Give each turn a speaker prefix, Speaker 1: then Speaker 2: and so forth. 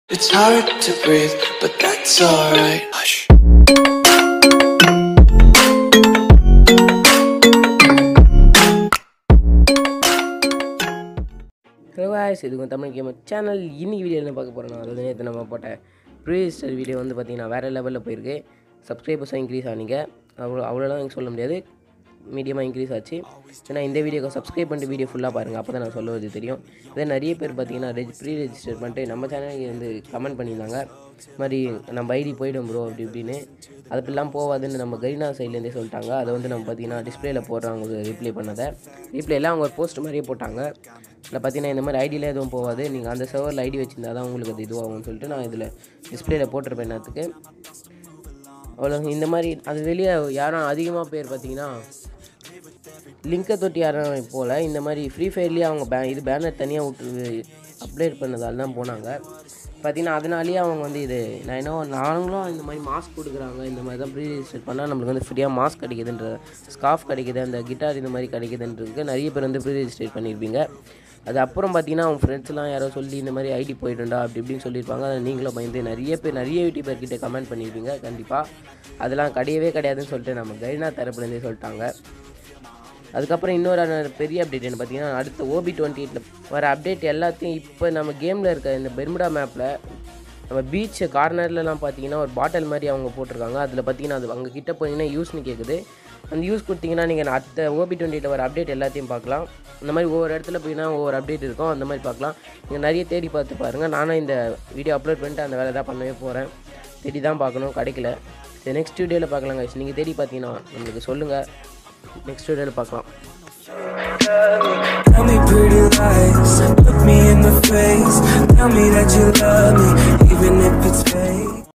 Speaker 1: It's hard to breathe, but that's alright. Hush.
Speaker 2: Hello guys இது உங்கள் Tamil gamer channel இன்னைக்கு video என்ன பார்க்க போகிறோம் அதாவது நேற்று நம்ம போட்ட ப்ரீஸ்டர் வீடியோ வந்து பார்த்தீங்கன்னா வேறு லெவலில் போயிருக்கு சப்ஸ்கிரைபர்ஸாக இன்க்ரீஸ் ஆனீங்க அவ்வளோ அவ்வளோலாம் எனக்கு சொல்ல முடியாது மீடியமாக இன்க்ரீஸ் ஆச்சு ஏன்னா இந்த வீடியோக்கு சப்ஸ்கிரைப் பண்ணிட்டு வீடியோ ஃபுல்லாக பாருங்கள் அப்போ தான் நான் சொல்லுவது தெரியும் இதே நிறைய பேர் பார்த்தீங்கன்னா ரெஜ் ப்ரீ ரெஜிஸ்டர் பண்ணிட்டு நம்ம சேனலுக்கு வந்து கமெண்ட் பண்ணியிருந்தாங்க இது மாதிரி நம்ம ஐடி போயிடும் ப்ரோ அப்படி இப்படின்னு அது இப்படிலாம் போகாதுன்னு நம்ம கரீனா சைட்லேருந்தே சொல்லிட்டாங்க அதை வந்து நம்ம பார்த்தீங்கன்னா டிஸ்பிளேல போடுறாங்க ரிப்ளை பண்ணதை ரிப்ளைலாம் அவங்க ஒரு போஸ்ட் மாதிரியே போட்டாங்க இதில் பார்த்தீங்கன்னா இந்த மாதிரி ஐடியில் எதுவும் போகாது நீங்கள் அந்த சர்வரில் ஐடி வச்சிருந்தா தான் உங்களுக்கு அது இதுவாகும்னு சொல்லிட்டு நான் இதில் டிஸ்பிளேல போட்டிருப்பேன் என்னத்துக்கு அவ்வளோ இந்த மாதிரி அது வெளியே யாரும் அதிகமாக பேர் பார்த்தீங்கன்னா லிங்கை தொட்டி யாரும் போல் இந்த மாதிரி ஃப்ரீ ஃபயர்லேயே அவங்க பே இது பேனர் தனியாக விட்டு அப்டேட் பண்ணதால தான் போனாங்க பார்த்தீங்கன்னா அதனாலேயே அவங்க வந்து இது நான் என்ன நாங்களும் இந்த மாதிரி மாஸ்க் கொடுக்குறாங்க இந்த மாதிரி தான் ப்ரீ ரெஜிஸ்டர் பண்ணால் நம்மளுக்கு வந்து ஃப்ரீயாக மாஸ்க் கிடைக்குதுன்ற ஸ்கார்ஃப் கிடைக்குது அந்த கிட்டார் இந்த மாதிரி கிடைக்குதுன்றதுக்கு நிறைய பேர் வந்து ப்ரீ ரெஜிஸ்டர் பண்ணியிருப்பீங்க அது அப்புறம் பார்த்தீங்கன்னா அவங்க ஃப்ரெண்ட்ஸ்லாம் யாரோ சொல்லி இந்த மாதிரி ஐடி போயிட்டுண்டா அப்படி இப்படின்னு சொல்லியிருப்பாங்க அதை நீங்களும் பயந்து நிறைய பேர் நிறைய யூடியூபர் கிட்ட கமெண்ட் பண்ணியிருப்பீங்க கண்டிப்பாக அதெல்லாம் கிடையவே கிடையாதுன்னு சொல்லிட்டு நம்ம கைனா தரப்புலேருந்தே சொல்லிட்டாங்க அதுக்கப்புறம் இன்னொரு அன- பெரிய அப்டேட் என்ன பார்த்தீங்கன்னா அடுத்த ஓபி டுவெண்ட்டி எயிட்டில் வர அப்டேட் எல்லாத்தையும் இப்போ நம்ம கேமில் இருக்க இந்த பெர்முடா மேப்பில் நம்ம பீச் கார்னர்லலாம் பார்த்தீங்கன்னா ஒரு பாட்டில் மாதிரி அவங்க போட்டிருக்காங்க அதில் பார்த்தீங்கன்னா அது அங்கே கிட்ட போனீங்கன்னா யூஸ்னு கேட்குது அந்த யூஸ் கொடுத்தீங்கன்னா நீங்கள் அடுத்த ஓபி டுவெண்ட்டி எயிட்டில் வர அப்டேட் எல்லாத்தையும் பார்க்கலாம் இந்த மாதிரி ஒவ்வொரு இடத்துல போயின்னா ஒவ்வொரு அப்டேட் இருக்கும் அந்த மாதிரி பார்க்கலாம் நீங்கள் நிறைய தேடி பார்த்து பாருங்கள் நானும் இந்த வீடியோ அப்லோட் பண்ணிட்டு அந்த வேலை தான் பண்ணவே போகிறேன் தேடி தான் பார்க்கணும் கிடைக்கல சரி நெக்ஸ்ட் வீடியோவில் பார்க்கலாம் guys. நீங்கள் தேடி பார்த்தீங்கன்னா நம்மளுக்கு சொல்லுங்கள் நெக்ஸ்ட் வீடியோவில் பார்க்கலாம்
Speaker 1: Tell me pretty lies, look me in the face. Tell me that you love me, even if it's fake.